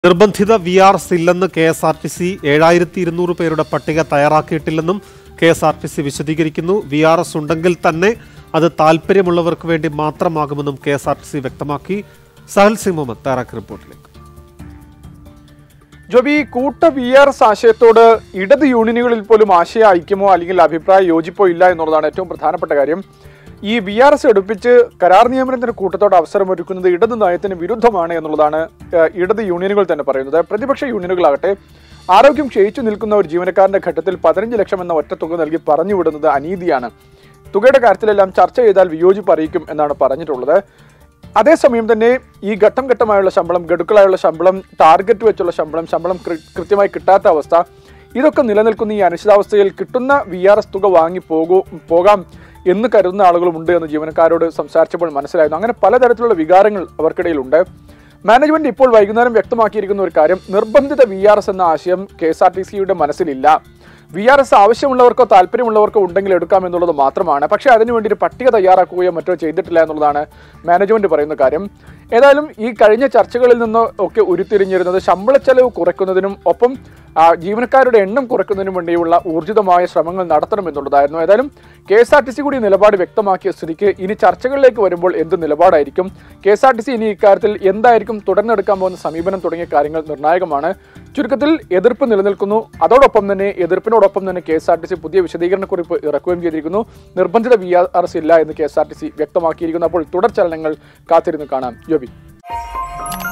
നിർബന്ധിത V R S ഇല്ലെന്ന് K S R T C ഏഴായിരത്തി ഇരുന്നൂറ് പേരുടെ പട്ടിക തയ്യാറാക്കിയിട്ടില്ലെന്നും K S R T C വിശദീകരിക്കുന്നു വി ആർ എസ് ഉണ്ടെങ്കിൽ തന്നെ അത് താല്പര്യമുള്ളവർക്ക് വേണ്ടി മാത്രമാകുമെന്നും K S R T C വ്യക്തമാക്കി സഹൽ സിംഗ് മുഹമ്മദ് തയ്യാറാക്കിയ റിപ്പോർട്ടിലേക്ക് ജോബി കൂട്ട വി ആർ എസ് ആശയത്തോട് ഇടത് യൂണിയനുകളിൽ പോലും ആശയ ഐക്യമോ അല്ലെങ്കിൽ അഭിപ്രായ യോജിപ്പോ ഇല്ല എന്നുള്ളതാണ് ഏറ്റവും പ്രധാനപ്പെട്ട കാര്യം ഈ വി ആർ എസ് എടുപ്പിച്ച് കരാർ നിയമനത്തിന് കൂട്ടത്തോട് അവസരമൊരുക്കുന്നത് ഇടത് നയത്തിന് വിരുദ്ധമാണ് എന്നുള്ളതാണ് ഏഹ്, ഇടത് യൂണിയനുകൾ തന്നെ പറയുന്നത് പ്രതിപക്ഷ യൂണിയനുകളാകട്ടെ ആരോഗ്യം ക്ഷയിച്ചു നിൽക്കുന്ന ഒരു ജീവനക്കാരന്റെ ഘട്ടത്തിൽ പതിനഞ്ച് ലക്ഷം എന്ന ഒറ്റ തുക നൽകി പറഞ്ഞു വിടുന്നത് അനീതിയാണ് തുകയുടെ കാര്യത്തിലെല്ലാം ചർച്ച ചെയ്താൽ വിയോജിപ്പ് അറിയിക്കും എന്നാണ് പറഞ്ഞിട്ടുള്ളത് അതേസമയം തന്നെ ഈ ഘട്ടം ഘട്ടമായുള്ള ശമ്പളം ഗഡുക്കളായുള്ള ശമ്പളം ടാർഗറ്റ് വെച്ചുള്ള ശമ്പളം ശമ്പളം കൃ- കൃത്യമായി കിട്ടാത്ത അവസ്ഥ ഇതൊക്കെ നിലനിൽക്കുന്ന ഈ അനിശ്ചിതാവസ്ഥയിൽ കിട്ടുന്ന വി ആർ എസ് തുക വാങ്ങി പോകൂ പോകാം എന്ന് കരുതുന്ന ആളുകളുമുണ്ട് എന്ന് ജീവനക്കാരോട് സംസാരിച്ചപ്പോൾ മനസ്സിലായിരുന്നു അങ്ങനെ പലതരത്തിലുള്ള വികാരങ്ങൾ അവർക്കിടയിലുണ്ട് മാനേജ്മെന്റ് ഇപ്പോൾ വൈകുന്നേരം വ്യക്തമാക്കിയിരിക്കുന്ന ഒരു കാര്യം നിർബന്ധിത വി ആർ എസ് എന്ന ആശയം കെ എസ് ആർ ടി സിയുടെ മനസ്സിലില്ല വി ആർ എസ് ആവശ്യമുള്ളവർക്കോ താല്പര്യമുള്ളവർക്കോ ഉണ്ടെങ്കിൽ എടുക്കാം എന്നുള്ളത് മാത്രമാണ് പക്ഷേ അതിനുവേണ്ടി ഒരു പട്ടിക തയ്യാറാക്കുകയോ മറ്റോ ചെയ്തിട്ടില്ല എന്നുള്ളതാണ് മാനേജ്മെന്റ് പറയുന്ന കാര്യം ഏതായാലും ഈ കഴിഞ്ഞ ചർച്ചകളിൽ നിന്ന് ഒക്കെ ഉരുത്തിരിഞ്ഞിരുന്നത് ശമ്പള ചെലവ് കുറയ്ക്കുന്നതിനും ഒപ്പം ആ, ജീവനക്കാരുടെ എണ്ണം കുറയ്ക്കുന്നതിനും വേണ്ടിയുള്ള ഊർജിതമായ ശ്രമങ്ങൾ നടത്തണമെന്നുള്ളതായിരുന്നു ഏതായാലും K S R T C കൂടി നിലപാട് വ്യക്തമാക്കിയ സ്ഥിതിക്ക് ഇനി ചർച്ചകളിലേക്ക് വരുമ്പോൾ എന്ത് നിലപാടായിരിക്കും K S R T C ഇനി ഇക്കാര്യത്തിൽ എന്തായിരിക്കും തുടർന്നെടുക്കാൻ പോകുന്ന സമീപനം തുടങ്ങിയ കാര്യങ്ങൾ നിർണായകമാണ് ചുരുക്കത്തിൽ എതിർപ്പ് നിലനിൽക്കുന്നു അതോടൊപ്പം തന്നെ എതിർപ്പിനോടൊപ്പം തന്നെ K S R T C പുതിയ വിശദീകരണക്കുറിപ്പ് ഇറക്കുകയും ചെയ്തിരിക്കുന്നു നിർബന്ധിത വി ആർ എസ് ഇല്ല എന്ന് K S R T C വ്യക്തമാക്കിയിരിക്കുന്നു അപ്പോൾ തുടർ ചലനങ്ങൾ കാത്തിരുന്ന് കാണാം ജോബി